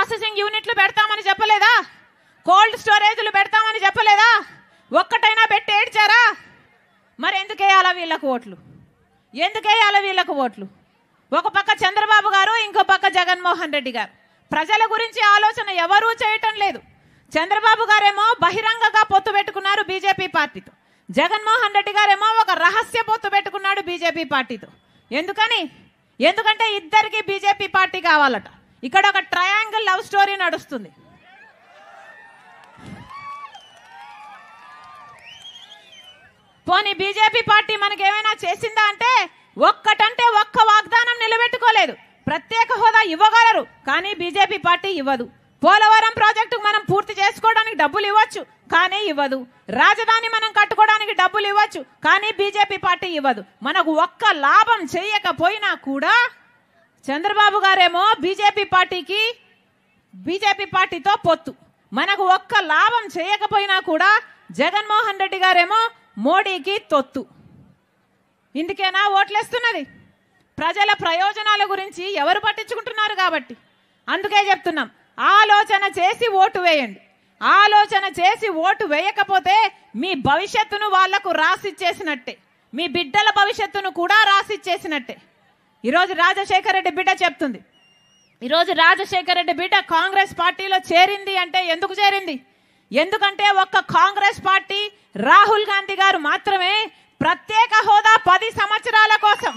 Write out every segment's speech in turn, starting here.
processing యూనిట్లు పెడతామని చెప్పలేదా కోల్డ్ స్టోరేజ్లు పెడతామని చెప్పలేదా ఒక్కటైనా పెట్టి ఏడ్చారా మరి ఎందుకు వేయాలా వీళ్ళకు ఓట్లు ఎందుకు వేయాలా వీళ్ళకు ఓట్లు ఒక పక్క చంద్రబాబు గారు ఇంకో పక్క జగన్మోహన్ రెడ్డి గారు ప్రజల గురించి ఆలోచన ఎవరూ చేయటం లేదు చంద్రబాబు గారేమో బహిరంగంగా పొత్తు పెట్టుకున్నారు బీజేపీ పార్టీతో జగన్మోహన్ రెడ్డి గారేమో ఒక రహస్య పొత్తు పెట్టుకున్నాడు బీజేపీ పార్టీతో ఎందుకని ఎందుకంటే ఇద్దరికి బీజేపీ పార్టీ కావాలట ఇక్కడ ఒక ట్రయాంగిల్ లవ్ స్టోరీ నడుస్తుంది పోనీ బీజేపీ పార్టీ మనకి ఏమైనా చేసిందా అంటే ఒక్కటంటే ఒక్క వాగ్దానం నిలబెట్టుకోలేదు ప్రత్యేక హోదా ఇవ్వగలరు కానీ బీజేపీ పార్టీ ఇవ్వదు పోలవరం ప్రాజెక్టుకు మనం పూర్తి చేసుకోవడానికి డబ్బులు ఇవ్వచ్చు కానీ ఇవ్వదు రాజధాని మనం కట్టుకోవడానికి డబ్బులు ఇవ్వచ్చు కానీ బీజేపీ పార్టీ ఇవ్వదు మనకు ఒక్క లాభం చేయకపోయినా కూడా చంద్రబాబు గారేమో బీజేపీ పార్టీకి బీజేపీ పార్టీతో పొత్తు మనకు ఒక్క లాభం చేయకపోయినా కూడా జగన్మోహన్ రెడ్డి గారేమో మోడీకి తొత్తు ఇందుకేనా ఓట్లేస్తున్నది ప్రజల ప్రయోజనాల గురించి ఎవరు పట్టించుకుంటున్నారు కాబట్టి అందుకే చెప్తున్నాం ఆలోచన చేసి ఓటు వేయండి ఆలోచన చేసి ఓటు వేయకపోతే మీ భవిష్యత్తును వాళ్లకు రాసిచ్చేసినట్టే మీ బిడ్డల భవిష్యత్తును కూడా రాసిచ్చేసినట్టే ఈరోజు రాజశేఖర రెడ్డి బిడ్డ చెప్తుంది ఈరోజు రాజశేఖర రెడ్డి బిడ్డ కాంగ్రెస్ పార్టీలో చేరింది అంటే ఎందుకు చేరింది ఎందుకంటే ఒక్క కాంగ్రెస్ పార్టీ రాహుల్ గాంధీ గారు మాత్రమే ప్రత్యేక హోదా పది సంవత్సరాల కోసం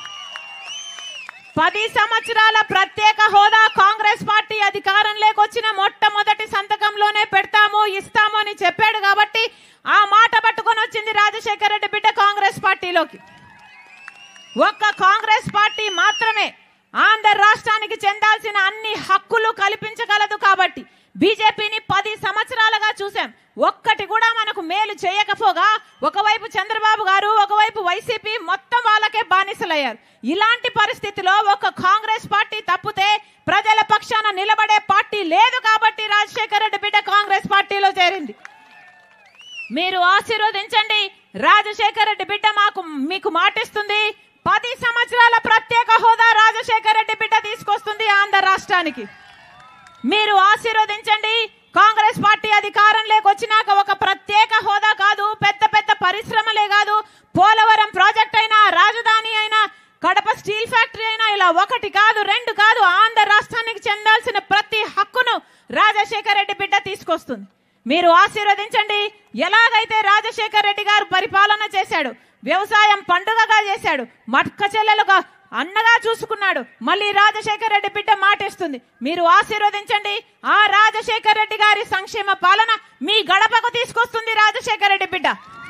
పది సంవత్సరాల ప్రత్యేక హోదా కాంగ్రెస్ పార్టీ అధికారంలోకి వచ్చిన మొట్టమొదటి సంతకంలోనే పెడతాము ఇస్తాము అని చెప్పాడు కాబట్టి ఆ మాట పట్టుకొని వచ్చింది రాజశేఖర రెడ్డి బిడ్డ కాంగ్రెస్ పార్టీలోకి ఒక్క కాంగ్రెస్ పార్టీ మాత్రమే ఆంధ్ర రాష్ట్రానికి చెందాల్సిన అన్ని హక్కులు కల్పించగలదు కాబట్టి బీజేపీని పది సంవత్సరాలుగా చూసాం ఒక్కటి కూడా మనకు మేలు చేయకపోగా ఒకవైపు చంద్రబాబు గారు ఒకవైపు వైసీపీ మొత్తం వాళ్ళకే బానిసలయ్యారు ఇలాంటి పరిస్థితిలో ఒక కాంగ్రెస్ పార్టీ తప్పితే ప్రజల పక్షాన నిలబడే పార్టీ లేదు కాబట్టి రాజశేఖర రెడ్డి బిడ్డ కాంగ్రెస్ పార్టీలో చేరింది మీరు ఆశీర్వదించండి రాజశేఖర రెడ్డి బిడ్డ మాకు మీకు మాటిస్తుంది పది సంవత్సరాల ప్రత్యేక హోదా రాజశేఖర రెడ్డి బిడ్డ తీసుకొస్తుంది ఆంధ్ర రాష్ట్రానికి మీరు ఆశీర్వదించండి కాంగ్రెస్ పార్టీ అధికారంలోకి వచ్చినాక ఒక ప్రత్యేక హోదా కాదు పెద్ద పెద్ద పరిశ్రమలే కాదు పోలవరం ప్రాజెక్ట్ అయినా రాజధాని అయినా కడప స్టీల్ ఫ్యాక్టరీ అయినా ఇలా ఒకటి కాదు రెండు కాదు ఆంధ్ర రాష్ట్రానికి చెందాల్సిన ప్రతి హక్కును రాజశేఖర రెడ్డి బిడ్డ తీసుకొస్తుంది మీరు ఆశీర్వదించండి ఎలాగైతే రాజశేఖర రెడ్డి గారు పరిపాలన చేశాడు వ్యవసాయం పండుగగా చేశాడు మట్క చెల్లెలుగా అన్నగా చూసుకున్నాడు మళ్ళీ రాజశేఖర రెడ్డి బిడ్డ మాటిస్తుంది మీరు ఆశీర్వదించండి ఆ రాజశేఖర రెడ్డి గారి సంక్షేమ పాలన మీ గడపకు తీసుకొస్తుంది రాజశేఖర రెడ్డి బిడ్డ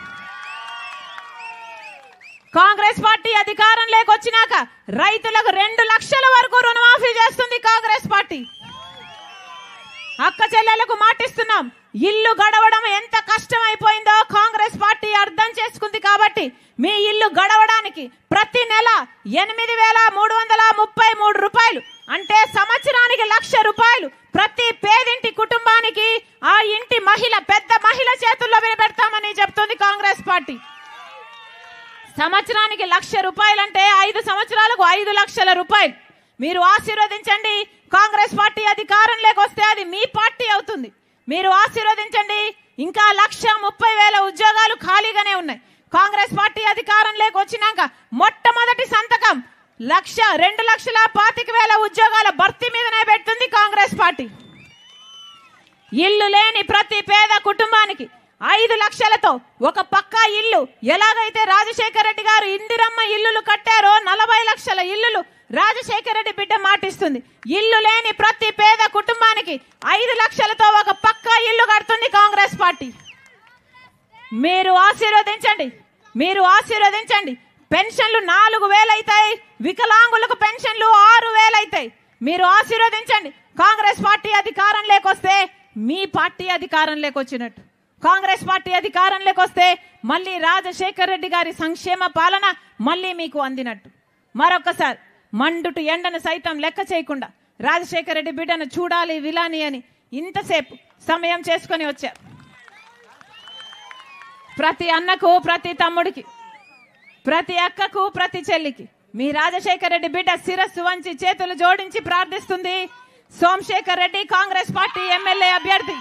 కాంగ్రెస్ పార్టీ అధికారంలోకి వచ్చినాక రైతులకు రెండు లక్షల వరకు రుణమాఫీ చేస్తుంది కాంగ్రెస్ పార్టీ అక్క చెల్లెలకు మాటిస్తున్నాం ఇల్లు గడవడం ఎంత కష్టమైపోయిందో కాంగ్రెస్ పార్టీ అర్థం చేసుకుంది కాబట్టి మీ ఇల్లు గడవడానికి ప్రతి నెల ఎనిమిది వేల మూడు వందల ముప్పై మూడు రూపాయలు అంటే సంవత్సరానికి లక్ష రూపాయలు ప్రతి పేదింటి కుటుంబానికి ఆ ఇంటి మహిళ పెద్ద మహిళ చేతుల్లో పెడతామని చెప్తుంది కాంగ్రెస్ పార్టీ సంవత్సరానికి లక్ష రూపాయలంటే ఐదు సంవత్సరాలకు ఐదు లక్షల రూపాయలు మీరు ఆశీర్వదించండి కాంగ్రెస్ పార్టీ అధికారంలోకి వస్తే అది మీ పార్టీ అవుతుంది మీరు ఆశీర్వదించండి ఇంకా లక్ష ముప్పై వేల ఉద్యోగాలు ఖాళీగానే ఉన్నాయి కాంగ్రెస్ పార్టీ అధికారంలోకి వచ్చినాక మొట్టమొదటి సంతకం లక్ష రెండు లక్షల పాతిక వేల ఉద్యోగాల భర్తీ మీదనే పెడుతుంది కాంగ్రెస్ పార్టీ ఇల్లు లేని ప్రతి పేద కుటుంబానికి ఐదు లక్షలతో ఒక పక్కా ఇల్లు ఎలాగైతే రాజశేఖర రెడ్డి గారు ఇందిరమ్మ ఇల్లులు కట్టారో నలభై లక్షల ఇల్లులు రాజశేఖర రెడ్డి బిడ్డ మాటిస్తుంది ఇల్లు లేని ప్రతి పేద కుటుంబానికి ఐదు లక్షలతో ఒక పక్కా ఇల్లు కడుతుంది కాంగ్రెస్ పార్టీ మీరు ఆశీర్వదించండి మీరు ఆశీర్వదించండి పెన్షన్లు నాలుగు వేలు అవుతాయి వికలాంగులకు పెన్షన్లు ఆరు వేలు అవుతాయి మీరు ఆశీర్వదించండి కాంగ్రెస్ పార్టీ అధికారంలోకి వస్తే మీ పార్టీ అధికారంలోకి వచ్చినట్టు కాంగ్రెస్ పార్టీ అధికారంలోకి వస్తే మళ్ళీ రాజశేఖర్ రెడ్డి గారి సంక్షేమ పాలన మళ్ళీ మీకు అందినట్టు మరొకసారి మండుటు ఎండను సైతం లెక్క చేయకుండా రాజశేఖర రెడ్డి బిడ్డను చూడాలి విలాని అని ఇంతసేపు సమయం చేసుకొని వచ్చారు ప్రతి అన్నకు ప్రతి తమ్ముడికి ప్రతి అక్కకు ప్రతి చెల్లికి మీ రాజశేఖర రెడ్డి బిడ్డ శిరస్సు వంచి చేతులు జోడించి ప్రార్థిస్తుంది సోమశేఖర్ రెడ్డి కాంగ్రెస్ పార్టీ ఎమ్మెల్యే అభ్యర్థి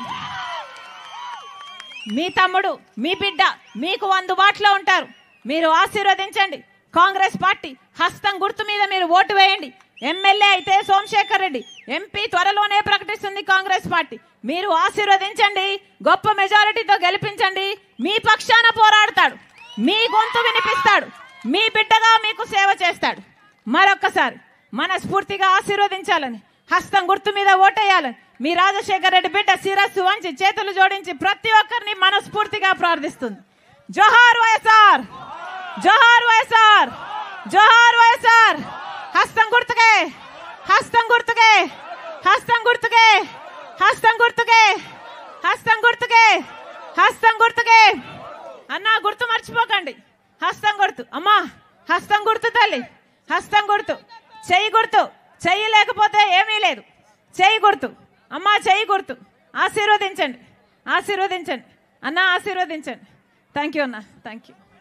మీ తమ్ముడు మీ బిడ్డ మీకు అందుబాటులో ఉంటారు మీరు ఆశీర్వదించండి కాంగ్రెస్ పార్టీ హస్తం గుర్తు మీద మీరు ఓటు వేయండి ఎమ్మెల్యే అయితే సోమశేఖర్ రెడ్డి ఎంపీ త్వరలోనే ప్రకటిస్తుంది కాంగ్రెస్ పార్టీ మీరు ఆశీర్వదించండి గొప్ప మెజారిటీతో గెలిపించండి మీ పక్షాన పోరాడతాడు మీ గొంతు వినిపిస్తాడు మీ బిడ్డగా మీకు సేవ చేస్తాడు మరొక్కసారి మనస్ఫూర్తిగా ఆశీర్వదించాలని హస్తం గుర్తు మీద ఓటేయాలని మీ రాజశేఖర రెడ్డి బిడ్డ శిరస్సు వంచి చేతులు జోడించి ప్రతి ఒక్కరిని మనస్ఫూర్తిగా ప్రార్థిస్తుంది జోహార్ వైఎస్ఆర్ జోహార్ వైఎస్ఆర్ జోహార్ వైఎస్ఆర్ హస్తం గుర్తుకే హస్తం గుర్తుకే హస్తం గుర్తుకే హస్తం గుర్తుకే హస్తం గుర్తుకే హస్తం గుర్తుకే అన్నా గుర్తు మర్చిపోకండి హస్తం గుర్తు అమ్మా హస్తం గుర్తు తల్లి హస్తం గుర్తు చెయ్యి గుర్తు చెయ్యి లేకపోతే ఏమీ లేదు చెయ్యి గుర్తు అమ్మా చెయ్యి గుర్తు ఆశీర్వదించండి ఆశీర్వదించండి అన్న ఆశీర్వదించండి థ్యాంక్ యూ అన్న థ్యాంక్ యూ